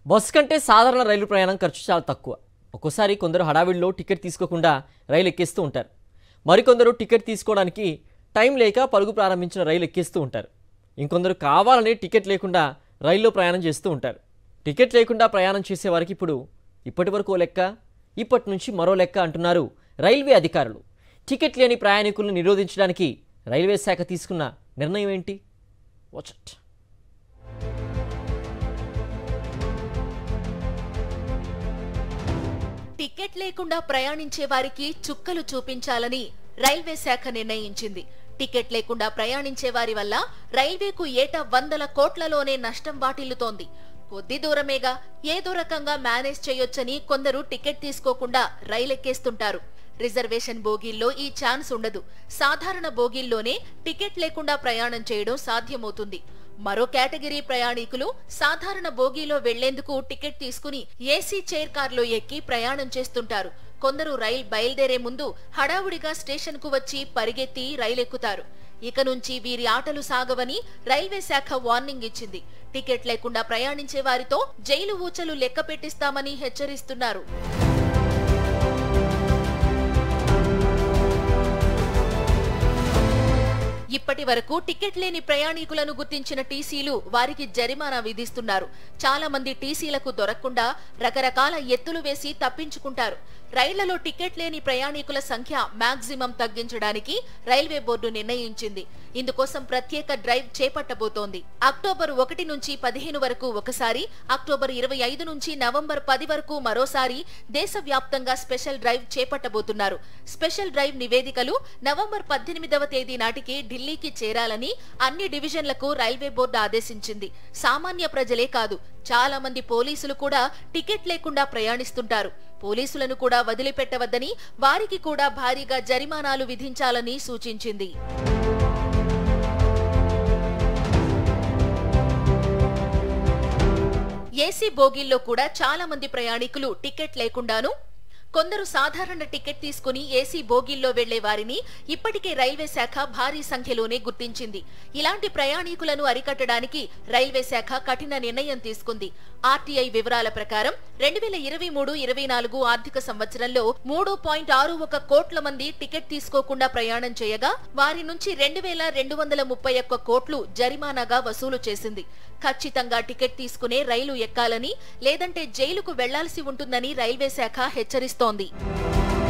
bus కంటే సాధారణ రైలు ప్రయాణం ఖర్చు చాలా తక్కువ ఒక్కోసారి కొందరు హడావిడిలో టికెట్ తీసుకోకుండా రైలు ఎక్కేస్తూ ఉంటారు మరికొందరు టికెట్ తీసుకోవడానికి టైం లేక పరుగు ప్రారంభించిన రైలు ఎక్కేస్తూ ఉంటారు ఇంకొందరు కావాలని టికెట్ లేకుండా రైల్లో ప్రయాణం చేస్తూ ఉంటారు టికెట్ లేకుండా ప్రయాణం చేసేవారికి ఇప్పుడు ఇప్పటి వరకు ఓ లెక్క ఇప్పటి నుంచి మరో లెక్క అంటున్నారు రైల్వే అధికారులు టికెట్ లేని ప్రయాణికులను నిరోధించడానికి రైల్వే శాఖ తీసుకున్న నిర్ణయం ఏంటి వాచట్ టికెట్ లేకుండా ప్రయాణించే వారికి చుక్కలు చూపించాలని రైల్వే శాఖ నిర్ణయించింది టికెట్ లేకుండా ప్రయాణించే వారి వల్ల రైల్వేకు ఏటా వందల కోట్లలోనే నష్టం వాటిల్లుతోంది కొద్ది దూరమేగా ఏదో రకంగా మేనేజ్ చేయొచ్చని కొందరు టికెట్ తీసుకోకుండా రైలెక్కేస్తుంటారు రిజర్వేషన్ బోగీల్లో ఈ ఛాన్స్ ఉండదు సాధారణ బోగీల్లోనే టికెట్ లేకుండా ప్రయాణం చేయడం సాధ్యమవుతుంది మరో కేటగిరీ ప్రయాణికులు సాధారణ బోగీలో వెళ్లేందుకు టికెట్ తీసుకుని ఏసీ చైర్ కార్లో ఎక్కి ప్రయాణం చేస్తుంటారు కొందరు రైల్ బయలుదేరే ముందు హడావుడిగా స్టేషన్ కు వచ్చి పరిగెత్తి రైలెక్కుతారు ఇక నుంచి వీరి ఆటలు సాగవని రైల్వే శాఖ వార్నింగ్ ఇచ్చింది టికెట్ లేకుండా ప్రయాణించే వారితో జైలు ఊచలు లెక్క పెట్టిస్తామని హెచ్చరిస్తున్నారు ఇప్పటి వరకు టికెట్ లేని ప్రయాణికులను గుర్తించిన టీసీలు వారికి జరిమానా విధిస్తున్నారు చాలా మంది టీసీలకు దొరకకుండా రకరకాల ఎత్తులు వేసి తప్పించుకుంటారు రైళ్లలో టికెట్ లేని ప్రయాణికుల సంఖ్య మాక్సిమం తగ్గించడానికి రైల్వే బోర్డు నిర్ణయించింది ఇందుకోసం ప్రత్యేక డ్రైవ్ చేపట్టబోతోంది అక్టోబర్ ఒకటి నుంచి పదిహేను వరకు ఒకసారి అక్టోబర్ ఇరవై ఐదు నుంచి నవంబర్ పది వరకు మరోసారి దేశవ్యాప్తంగా స్పెషల్ డ్రైవ్ చేపట్టబోతున్నారు స్పెషల్ డ్రైవ్ నివేదికలు నవంబర్ పద్దెనిమిదవ తేదీ నాటికి ఢిల్లీకి చేరాలని అన్ని డివిజన్లకు రైల్వే బోర్డు ఆదేశించింది సామాన్య ప్రజలే కాదు చాలా మంది పోలీసులు కూడా టికెట్ లేకుండా ప్రయాణిస్తుంటారు పోలీసులను కూడా వదిలిపెట్టవద్దని వారికి కూడా భారీగా జరిమానాలు విధించాలని సూచించింది ఏసీ బోగీల్లో కూడా చాలా మంది ప్రయాణికులు టికెట్ లేకుండాను కొందరు సాధారణ టికెట్ తీసుకుని ఏసీ బోగీల్లో వెళ్లే వారిని ఇప్పటికే రైల్వే శాఖ భారీ సంఖ్యలోనే గుర్తించింది ఇలాంటి ప్రయాణికులను అరికట్టడానికి రైల్వే శాఖ కఠిన నిర్ణయం తీసుకుంది ఆర్టీఐ వివరాల ప్రకారం రెండు వేల ఇరవై మూడు ఇరవై నాలుగు ఆర్థిక సంవత్సరంలో మూడు పాయింట్ ఆరు ఒక కోట్ల మంది టికెట్ తీసుకోకుండా ప్రయాణం చేయగా వారి నుంచి రెండు వేల రెండు వందల ముప్పై ఒక్క కోట్లు జరిమానాగా వసూలు చేసింది ఖచ్చితంగా టికెట్ తీసుకునే రైలు ఎక్కాలని లేదంటే జైలుకు వెళ్లాల్సి ఉంటుందని రైల్వే శాఖ హెచ్చరిస్తోంది